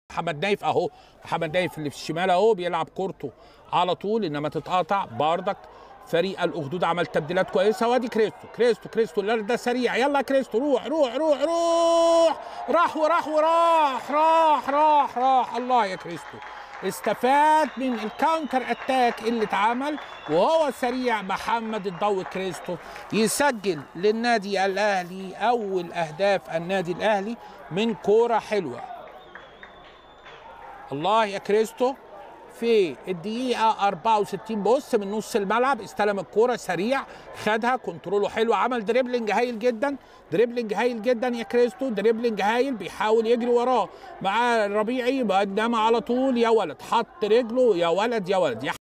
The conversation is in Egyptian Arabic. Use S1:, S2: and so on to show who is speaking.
S1: محمد نايف اهو محمد نايف اللي في الشمال اهو بيلعب كورته على طول انما تتقاطع بردك فريق الاخدود عمل تبديلات كويسه وادي كريستو كريستو كريستو اللي ده سريع يلا يا كريستو روح روح روح روح راح وراح وراح راح راح راح الله يا كريستو استفاد من الكاونتر اتاك اللي اتعمل وهو سريع محمد الضوء كريستو يسجل للنادي الاهلي اول اهداف النادي الاهلي من كوره حلوه الله يا كريستو في الدقيقة 64 بص من نص الملعب استلم الكورة سريع خدها كنتروله حلو عمل دريبلينج هايل جدا دريبلينج هايل جدا يا كريستو دريبلينج هايل بيحاول يجري وراه مع الربيعي انما على طول يا ولد حط رجله يا ولد يا ولد يا